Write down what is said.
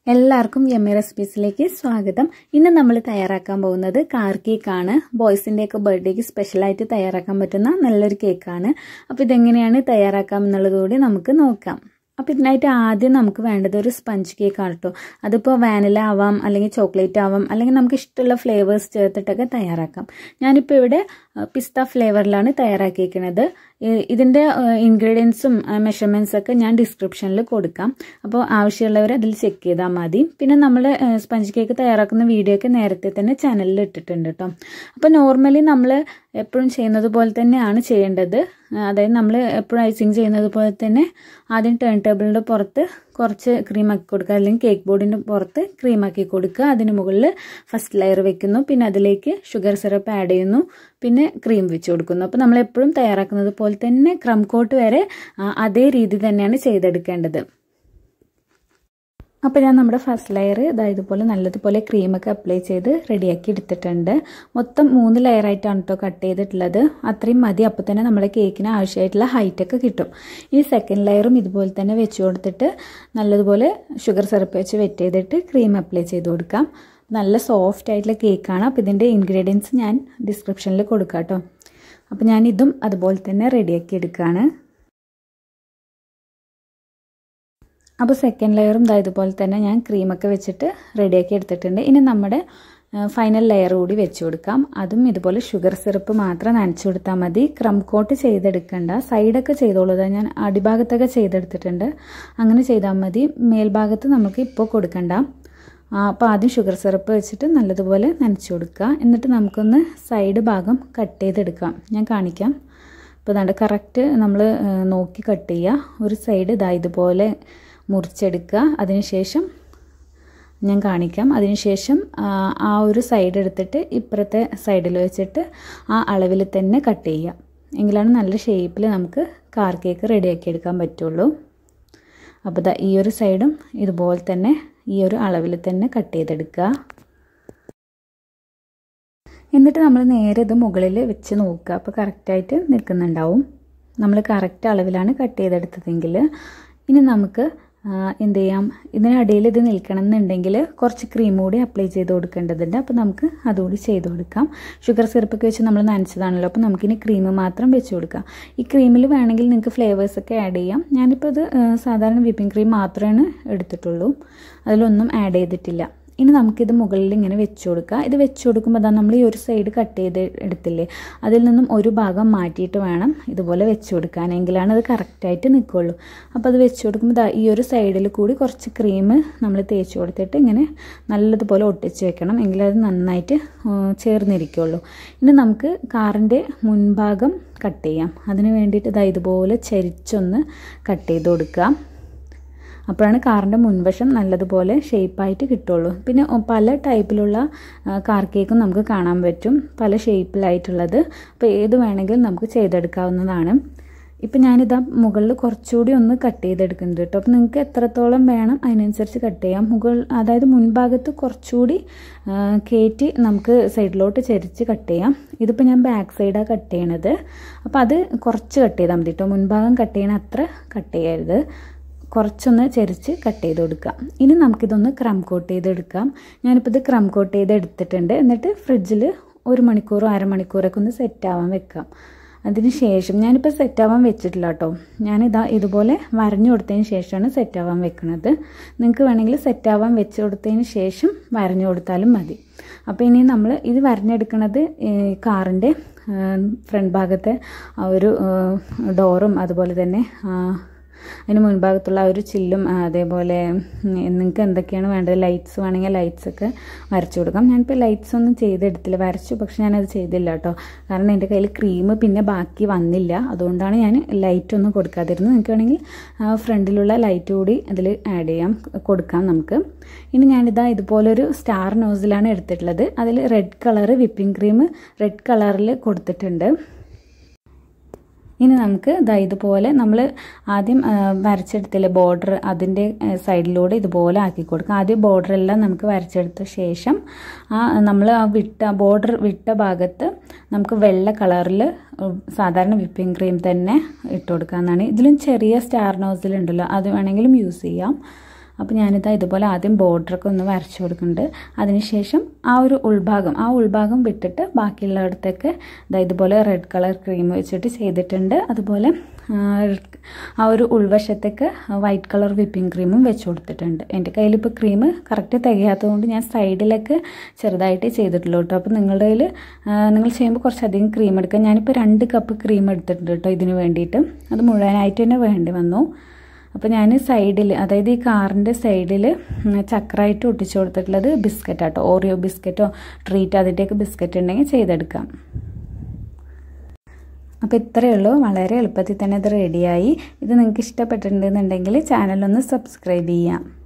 എല്ലാവർക്കും യമ്മി റെസിപ്പീസിലേക്ക് സ്വാഗതം ഇന്ന് നമ്മൾ തയ്യാറാക്കാൻ പോകുന്നത് കാർ കേക്കാണ് ബോയ്സിൻ്റെയൊക്കെ ബർത്ത്ഡേക്ക് സ്പെഷ്യലായിട്ട് തയ്യാറാക്കാൻ പറ്റുന്ന നല്ലൊരു കേക്കാണ് അപ്പോൾ ഇതെങ്ങനെയാണ് തയ്യാറാക്കാം എന്നുള്ളതുകൂടി നമുക്ക് നോക്കാം അപ്പോൾ ഇതിനായിട്ട് ആദ്യം നമുക്ക് വേണ്ടത് ഒരു സ്പഞ്ച് കേക്ക് ആണ് കേട്ടോ അതിപ്പോൾ വാനില ആവാം അല്ലെങ്കിൽ ചോക്ലേറ്റ് ആവാം അല്ലെങ്കിൽ നമുക്ക് ഇഷ്ടമുള്ള ഫ്ലേവേഴ്സ് ചേർത്തിട്ടൊക്കെ തയ്യാറാക്കാം ഞാനിപ്പോൾ ഇവിടെ പിസ്ത ഫ്ലേവറിലാണ് തയ്യാറാക്കിയിരിക്കുന്നത് ഇതിൻ്റെ ഇൻഗ്രീഡിയൻസും മെഷർമെൻറ്റ്സ് ഒക്കെ ഞാൻ ഡിസ്ക്രിപ്ഷനിൽ കൊടുക്കാം അപ്പോൾ ആവശ്യമുള്ളവർ അതിൽ ചെക്ക് ചെയ്താൽ മതി പിന്നെ നമ്മൾ സ്പഞ്ച് കേക്ക് തയ്യാറാക്കുന്ന വീഡിയോ ഒക്കെ നേരത്തെ തന്നെ ചാനലിൽ ഇട്ടിട്ടുണ്ട് കേട്ടോ അപ്പോൾ നോർമലി നമ്മൾ എപ്പോഴും ചെയ്യുന്നത് പോലെ തന്നെയാണ് ചെയ്യേണ്ടത് അതായത് നമ്മൾ എപ്പോഴും ഐസിങ് ചെയ്യുന്നത് പോലെ തന്നെ ആദ്യം ടേൺ ടേബിളിൻ്റെ പുറത്ത് കുറച്ച് ക്രീമാക്കി കൊടുക്കുക അല്ലെങ്കിൽ കേക്ക് ബോർഡിൻ്റെ പുറത്ത് ക്രീമാക്കി കൊടുക്കുക അതിന് മുകളിൽ ഫസ്റ്റ് ലെയർ വെക്കുന്നു പിന്നെ അതിലേക്ക് ഷുഗർ സിറപ്പ് ആഡ് ചെയ്യുന്നു പിന്നെ ക്രീം വെച്ച് കൊടുക്കുന്നു അപ്പോൾ നമ്മൾ എപ്പോഴും തയ്യാറാക്കുന്നത് പോലെ തന്നെ ക്രം കോട്ട് വരെ അതേ രീതി തന്നെയാണ് ചെയ്തെടുക്കേണ്ടത് അപ്പോൾ ഞാൻ നമ്മുടെ ഫസ്റ്റ് ലെയർ ഇതാ ഇതുപോലെ നല്ലതുപോലെ ക്രീമൊക്കെ അപ്ലൈ ചെയ്ത് റെഡിയാക്കി എടുത്തിട്ടുണ്ട് മൊത്തം മൂന്ന് ലെയറായിട്ടാണ് കേട്ടോ കട്ട് ചെയ്തിട്ടുള്ളത് അത്രയും മതി അപ്പോൾ തന്നെ നമ്മുടെ കേക്കിന് ആവശ്യമായിട്ടുള്ള ഹൈറ്റൊക്കെ കിട്ടും ഈ സെക്കൻഡ് ലെയറും ഇതുപോലെ തന്നെ വെച്ച് കൊടുത്തിട്ട് നല്ലതുപോലെ ഷുഗർ സിറപ്പ് വെച്ച് വെറ്റ് ചെയ്തിട്ട് ക്രീം അപ്ലൈ ചെയ്ത് കൊടുക്കാം നല്ല സോഫ്റ്റ് ആയിട്ടുള്ള കേക്കാണ് അപ്പോൾ ഇതിൻ്റെ ഇൻഗ്രീഡിയൻസ് ഞാൻ ഡിസ്ക്രിപ്ഷനിൽ കൊടുക്കാം കേട്ടോ അപ്പോൾ ഞാൻ ഇതും അതുപോലെ തന്നെ റെഡിയാക്കി എടുക്കുകയാണ് അപ്പോൾ സെക്കൻഡ് ലെയറും ഇതാ ഇതുപോലെ തന്നെ ഞാൻ ക്രീമൊക്കെ വെച്ചിട്ട് റെഡിയാക്കി എടുത്തിട്ടുണ്ട് ഇനി നമ്മുടെ ഫൈനൽ ലെയർ കൂടി വെച്ച് കൊടുക്കാം അതും ഇതുപോലെ ഷുഗർ സിറപ്പ് മാത്രം നനച്ചു കൊടുത്താൽ മതി ക്രം കോട്ട് ചെയ്തെടുക്കണ്ട സൈഡൊക്കെ ചെയ്തോളൂ ഞാൻ അടിഭാഗത്തൊക്കെ ചെയ്തെടുത്തിട്ടുണ്ട് അങ്ങനെ ചെയ്താൽ മതി മേൽഭാഗത്ത് നമുക്ക് ഇപ്പോൾ കൊടുക്കണ്ട അപ്പോൾ ആദ്യം ഷുഗർ സിറപ്പ് വെച്ചിട്ട് നല്ലതുപോലെ നനച്ചു കൊടുക്കുക എന്നിട്ട് നമുക്കൊന്ന് സൈഡ് ഭാഗം കട്ട് ചെയ്തെടുക്കാം ഞാൻ കാണിക്കാം അപ്പോൾ അതാണ്ട് കറക്റ്റ് നമ്മൾ നോക്കി കട്ട് ചെയ്യുക ഒരു സൈഡ് ഇതാ ഇതുപോലെ മുറിച്ചെടുക്കുക അതിനുശേഷം ഞാൻ കാണിക്കാം അതിനുശേഷം ആ ഒരു സൈഡ് എടുത്തിട്ട് ഇപ്പുറത്തെ സൈഡിൽ വെച്ചിട്ട് ആ അളവിൽ തന്നെ കട്ട് ചെയ്യുക എങ്കിലാണ് നല്ല ഷേപ്പിൽ നമുക്ക് കാർ കേക്ക് റെഡിയാക്കി എടുക്കാൻ പറ്റുള്ളൂ അപ്പോൾ ദാ ഈ ഒരു സൈഡും ഇതുപോലെ തന്നെ ഈ ഒരു അളവിൽ തന്നെ കട്ട് ചെയ്തെടുക്കുക എന്നിട്ട് നമ്മൾ നേരെ ഇത് മുകളിൽ വെച്ച് നോക്കുക അപ്പോൾ കറക്റ്റായിട്ട് നിൽക്കുന്നുണ്ടാവും നമ്മൾ കറക്റ്റ് അളവിലാണ് കട്ട് ചെയ്തെടുത്തതെങ്കിൽ ഇനി നമുക്ക് എന്ത് ചെയ്യാം ഇതിനിടയിൽ ഇത് നിൽക്കണം എന്നുണ്ടെങ്കിൽ കുറച്ച് ക്രീം കൂടി അപ്ലൈ ചെയ്ത് കൊടുക്കേണ്ടതുണ്ട് അപ്പോൾ നമുക്ക് അതുകൂടി ചെയ്ത് കൊടുക്കാം ഷുഗർ സിറപ്പൊക്കെ വെച്ച് നമ്മൾ നനച്ചതാണല്ലോ അപ്പോൾ നമുക്കിനി ക്രീം മാത്രം വെച്ച് കൊടുക്കാം ഈ ക്രീമിൽ വേണമെങ്കിൽ നിങ്ങൾക്ക് ഫ്ലേവേഴ്സൊക്കെ ആഡ് ചെയ്യാം ഞാനിപ്പോൾ ഇത് സാധാരണ വിപ്പിംഗ് ക്രീം മാത്രമേ എടുത്തിട്ടുള്ളൂ അതിലൊന്നും ആഡ് ചെയ്തിട്ടില്ല ഇനി നമുക്കിത് മുകളിൽ ഇങ്ങനെ വെച്ച് കൊടുക്കുക ഇത് വെച്ച് കൊടുക്കുമ്പോൾ അതാ നമ്മൾ ഈ ഒരു സൈഡ് കട്ട് ചെയ്ത് എടുത്തില്ലേ അതിൽ നിന്നും ഒരു ഭാഗം മാറ്റിയിട്ട് വേണം ഇതുപോലെ വെച്ച് കൊടുക്കാനെങ്കിലാണ് അത് കറക്റ്റായിട്ട് നിൽക്കുള്ളൂ അപ്പോൾ അത് വെച്ച് കൊടുക്കുമ്പോൾ ഈ ഒരു സൈഡിൽ കൂടി കുറച്ച് ക്രീം നമ്മൾ തേച്ച് കൊടുത്തിട്ട് ഇങ്ങനെ നല്ലതുപോലെ ഒട്ടിച്ച് വെക്കണം എങ്കിലത് നന്നായിട്ട് ചേർന്നിരിക്കുള്ളൂ ഇനി നമുക്ക് കാറിൻ്റെ മുൻഭാഗം കട്ട് ചെയ്യാം അതിന് വേണ്ടിയിട്ട് ഇതാ ഇതുപോലെ ചരിച്ചൊന്ന് കട്ട് ചെയ്ത് കൊടുക്കുക അപ്പോഴാണ് കാറിൻ്റെ മുൻവശം നല്ലതുപോലെ ഷേപ്പായിട്ട് കിട്ടുള്ളൂ പിന്നെ പല ടൈപ്പിലുള്ള കാർ കേക്കും നമുക്ക് കാണാൻ പറ്റും പല ഷേപ്പിലായിട്ടുള്ളത് അപ്പോൾ ഏത് വേണമെങ്കിലും നമുക്ക് ചെയ്തെടുക്കാവുന്നതാണ് ഇപ്പം ഞാനിതാ മുകളിൽ കുറച്ചുകൂടി ഒന്ന് കട്ട് ചെയ്തെടുക്കുന്നുണ്ട് കേട്ടോ അപ്പോൾ നിങ്ങൾക്ക് എത്രത്തോളം വേണം അതിനനുസരിച്ച് കട്ട് ചെയ്യാം മുകൾ അതായത് മുൻഭാഗത്ത് കുറച്ചുകൂടി കയറ്റി നമുക്ക് സൈഡിലോട്ട് ചരിച്ച് കട്ട് ചെയ്യാം ഇതിപ്പോൾ ഞാൻ ബാക്ക് സൈഡാണ് കട്ട് ചെയ്യണത് അപ്പോൾ അത് കുറച്ച് കട്ട് ചെയ്താൽ മതി കേട്ടോ മുൻഭാഗം കട്ട് ചെയ്യണ അത്ര കട്ട് ചെയ്യരുത് കുറച്ചൊന്ന് ചരിച്ച് കട്ട് ചെയ്ത് കൊടുക്കാം ഇനി നമുക്കിതൊന്ന് ക്രം കോട്ട് ചെയ്തെടുക്കാം ഞാനിപ്പോൾ ഇത് ക്രം കോട്ട് ചെയ്ത് എടുത്തിട്ടുണ്ട് എന്നിട്ട് ഫ്രിഡ്ജിൽ ഒരു മണിക്കൂറോ അരമണിക്കൂറൊക്കെ ഒന്ന് സെറ്റ് ആവാൻ വെക്കാം അതിന് ശേഷം ഞാനിപ്പോൾ സെറ്റ് ആവാൻ വെച്ചിട്ടില്ല കേട്ടോ ഞാനിതാ ഇതുപോലെ വരഞ്ഞു കൊടുത്തതിന് ശേഷമാണ് സെറ്റ് ആവാൻ വെക്കുന്നത് നിങ്ങൾക്ക് വേണമെങ്കിൽ സെറ്റ് ആവാൻ വെച്ച് കൊടുത്തതിന് ശേഷം വരഞ്ഞു കൊടുത്താലും മതി അപ്പോൾ ഇനി നമ്മൾ ഇത് വരഞ്ഞെടുക്കുന്നത് കാറിൻ്റെ ഫ്രണ്ട് ഭാഗത്തെ ആ ഒരു ഡോറും അതുപോലെ തന്നെ അതിന് മുൻഭാഗത്തുള്ള ആ ഒരു ചില്ലും അതേപോലെ നിങ്ങൾക്ക് എന്തൊക്കെയാണ് വേണ്ടത് ലൈറ്റ്സ് വേണമെങ്കിൽ ലൈറ്റ്സ് ഒക്കെ വരച്ചു കൊടുക്കാം ഞാനിപ്പോൾ ലൈറ്റ്സ് ഒന്നും ചെയ്തെടുത്തില്ല വരച്ചു പക്ഷെ ഞാനത് ചെയ്തില്ല കേട്ടോ കാരണം എൻ്റെ കയ്യിൽ ക്രീം പിന്നെ ബാക്കി വന്നില്ല അതുകൊണ്ടാണ് ഞാൻ ലൈറ്റ് ഒന്നും കൊടുക്കാതിരുന്നത് നിങ്ങൾക്ക് വേണമെങ്കിൽ ഫ്രണ്ടിലുള്ള ലൈറ്റ് കൂടി അതിൽ ആഡ് ചെയ്യാം കൊടുക്കാം നമുക്ക് ഇനി ഞാനിതാ ഇതുപോലൊരു സ്റ്റാർ നോസിലാണ് എടുത്തിട്ടുള്ളത് അതിൽ red colour whipping cream red കളറിൽ കൊടുത്തിട്ടുണ്ട് ഇനി നമുക്ക് ഇതാ ഇതുപോലെ നമ്മൾ ആദ്യം വരച്ചെടുത്തില്ലേ ബോർഡർ അതിൻ്റെ സൈഡിലൂടെ ഇതുപോലെ ആക്കി കൊടുക്കാം ആദ്യം ബോർഡറെല്ലാം നമുക്ക് വരച്ചെടുത്ത ശേഷം ആ നമ്മൾ ആ വിട്ട ബോർഡർ വിട്ട ഭാഗത്ത് നമുക്ക് വെള്ള കളറിൽ സാധാരണ വിപ്പിംഗ് ക്രീം തന്നെ ഇട്ട് കൊടുക്കാമെന്നാണ് ഇതിലും ചെറിയ സ്റ്റാർ നോസിലുണ്ടല്ലോ അത് വേണമെങ്കിലും യൂസ് ചെയ്യാം അപ്പോൾ ഞാനിതാ ഇതുപോലെ ആദ്യം ബോർഡറൊക്കെ ഒന്ന് വരച്ചു കൊടുക്കുന്നുണ്ട് അതിനുശേഷം ആ ഒരു ഉൾഭാഗം ആ ഉൾഭാഗം വിട്ടിട്ട് ബാക്കിയുള്ളിടത്തൊക്കെ ഇതാ ഇതുപോലെ റെഡ് കളർ ക്രീം വെച്ചിട്ട് ചെയ്തിട്ടുണ്ട് അതുപോലെ ആ ഒരു ഉൾവശത്തേക്ക് വൈറ്റ് കളർ വിപ്പിംഗ് ക്രീമും വെച്ച് കൊടുത്തിട്ടുണ്ട് എൻ്റെ കയ്യിൽ ഇപ്പോൾ ക്രീം കറക്റ്റ് തികയാത്തതുകൊണ്ട് ഞാൻ സൈഡിലൊക്കെ ചെറുതായിട്ടേ ചെയ്തിട്ടുള്ളൂ കേട്ടോ അപ്പോൾ നിങ്ങളുടെ കയ്യിൽ നിങ്ങൾ ചെയ്യുമ്പോൾ കുറച്ചധികം ക്രീം എടുക്കുക ഞാനിപ്പോൾ രണ്ട് കപ്പ് ക്രീം എടുത്തിട്ടുണ്ട് കേട്ടോ ഇതിന് വേണ്ടിയിട്ട് അത് മുഴുവനായിട്ട് തന്നെ വേണ്ടി വന്നു അപ്പോൾ ഞാൻ സൈഡിൽ അതായത് ഈ കാറിൻ്റെ സൈഡിൽ ചക്രമായിട്ട് ഒട്ടിച്ചു കൊടുത്തിട്ടുള്ളത് ബിസ്ക്കറ്റാട്ടോ ഓറിയോ ബിസ്ക്കറ്റോ ട്രീറ്റ് അതിൻ്റെയൊക്കെ ബിസ്ക്കറ്റ് ഉണ്ടെങ്കിൽ ചെയ്തെടുക്കാം അപ്പോൾ ഇത്രയേ ഉള്ളൂ വളരെ എളുപ്പത്തിൽ തന്നെ ഇത് റെഡിയായി ഇത് നിങ്ങൾക്ക് ഇഷ്ടപ്പെട്ടിട്ടുണ്ടെന്നുണ്ടെങ്കിൽ ചാനലൊന്ന് സബ്സ്ക്രൈബ് ചെയ്യാം